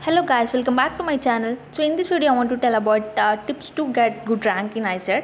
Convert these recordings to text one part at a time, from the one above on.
Hello guys, welcome back to my channel. So in this video I want to tell about uh, tips to get good rank in ISET.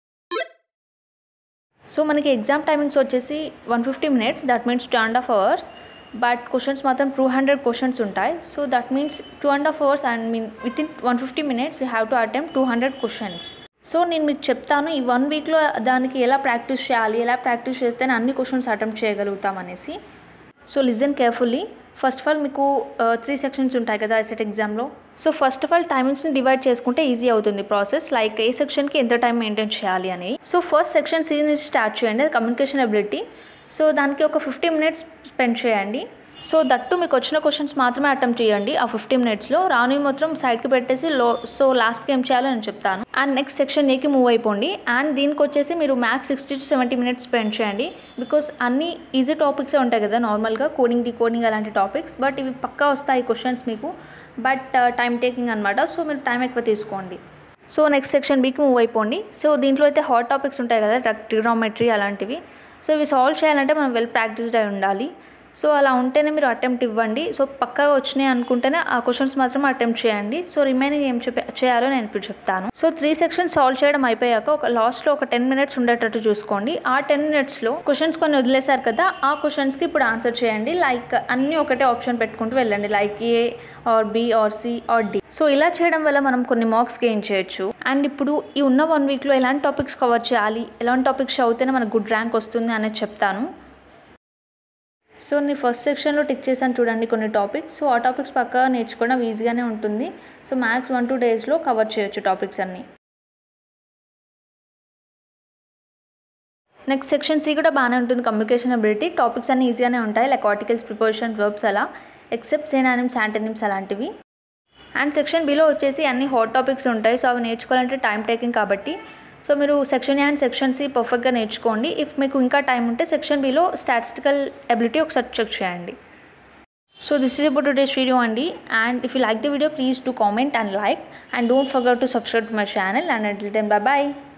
So మనకి exam timings వచ్చేసి one fifty minutes that means two and half hours but questions మాత్రం two hundred questions ఉంటాయి so that means two and half hours and mean with in one fifty minutes we have to attempt two hundred questions so నేను మీకు చెప్తాను ఈ one వీక్లో దానికి ఎలా practice చేయాలి ఎలా ప్రాక్టీస్ చేస్తేనే అన్ని క్వశ్చన్స్ అటెంప్ట్ చేయగలుగుతాం అనేసి so listen carefully first of all మీకు త్రీ సెక్షన్స్ ఉంటాయి కదా ఎసెట్ ఎగ్జామ్లో సో ఫస్ట్ ఆఫ్ ఆల్ టైమింగ్స్ని డివైడ్ చేసుకుంటే ఈజీ అవుతుంది ప్రాసెస్ లైక్ ఏ సెక్షన్కి ఎంత టైం మెయింటైన్ చేయాలి అని సో ఫస్ట్ సెక్షన్ సి నుంచి స్టార్ట్ చేయండి కమ్యూనికేషన్ అబిలిటీ సో దానికి ఒక ఫిఫ్టీ మినిట్స్ స్పెండ్ చేయండి సో దట్టు మీకు వచ్చిన క్వశ్చన్స్ మాత్రమే అటెంప్ట్ చేయండి ఆ ఫిఫ్టీ మినిట్స్లో రాని మాత్రం సైడ్కి పెట్టేసి లో సో లాస్ట్కి ఏం చేయాలో నేను చెప్తాను అండ్ నెక్స్ట్ సెక్షన్ ఏకి మూవ్ అయిపోండి అండ్ దీనికి వచ్చేసి మీరు max sixty to seventy minutes spend చేయండి బికాస్ అన్ని ఈజీ టాపిక్సే ఉంటాయి కదా నార్మల్గా కోడింగ్ డీకోడింగ్ అలాంటి టాపిక్స్ బట్ ఇవి పక్కా వస్తాయి క్వశ్చన్స్ మీకు బట్ టైం టేకింగ్ అనమాట సో మీరు టైం ఎక్కువ తీసుకోండి సో నెక్స్ట్ సెక్షన్ బీకి మూవ్ అయిపోండి సో దీంట్లో అయితే హాట్ టాపిక్స్ ఉంటాయి కదా ట్రిగ్నోమెట్రీ అలాంటివి సో ఇవి సాల్వ్ చేయాలంటే మనం వెల్ ప్రాక్టీస్డ్ అయి ఉండాలి సో అలా ఉంటేనే మీరు అటెంప్ట్ ఇవ్వండి సో పక్కాగా వచ్చినాయి అనుకుంటేనే ఆ క్వశ్చన్స్ మాత్రం అటెంప్ట్ చేయండి సో రిమైనింగ్ ఏం చెప్ప చేయాలో నేను ఇప్పుడు చెప్తాను సో త్రీ సెక్షన్స్ సాల్వ్ చేయడం అయిపోయాక ఒక లాస్ట్లో ఒక టెన్ మినిట్స్ ఉండేటట్టు చూసుకోండి ఆ టెన్ మినిట్స్లో క్వశ్చన్స్ కొన్ని వదిలేశారు కదా ఆ క్వశ్చన్స్కి ఇప్పుడు ఆన్సర్ చేయండి లైక్ అన్నీ ఒకటే ఆప్షన్ పెట్టుకుంటూ వెళ్ళండి like A or B or C or D so ఇలా చేయడం వల్ల మనం కొన్ని మార్క్స్ గెయిన్ చేయొచ్చు అండ్ ఇప్పుడు ఈ ఉన్న వన్ వీక్లో ఎలాంటి టాపిక్స్ కవర్ చేయాలి ఎలాంటి టాపిక్స్ చదివితేనే మనకు గుడ్ ర్యాంక్ వస్తుంది అనేది చెప్తాను సో నేను ఫస్ట్ సెక్షన్లో టిక్ చేశాను చూడండి కొన్ని టాపిక్స్ సో ఆ టాపిక్స్ పక్కగా నేర్చుకోవడం ఈజీగానే ఉంటుంది సో మ్యాథ్స్ వన్ టూ డేస్లో కవర్ చేయొచ్చు టాపిక్స్ అన్నీ నెక్స్ట్ సెక్షన్ సి కూడా బాగానే ఉంటుంది కమ్యూనికేషన్ అబిలిటీ టాపిక్స్ అన్నీ ఈజీగానే ఉంటాయి లైక్ ఆర్టికల్స్ ప్రిపోజిషన్ వర్బ్స్ అలా ఎక్సెప్ట్ సేనానిమ్స్ యాంటనిమ్స్ అలాంటివి అండ్ సెక్షన్ బిలో వచ్చేసి అన్ని హాట్ టాపిక్స్ ఉంటాయి సో అవి నేర్చుకోవాలంటే టైం టేకింగ్ కాబట్టి సో మీరు section A and section C పర్ఫెక్ట్గా నేర్చుకోండి ఇఫ్ మీకు ఇంకా టైం ఉంటే సెక్షన్ బిలో స్టాటిస్టికల్ ఎబిలిటీ ఒకసారి చెక్ చేయండి so this is about today's video అండి and if you like the video please to comment and like and don't forget to subscribe to my channel and until then bye bye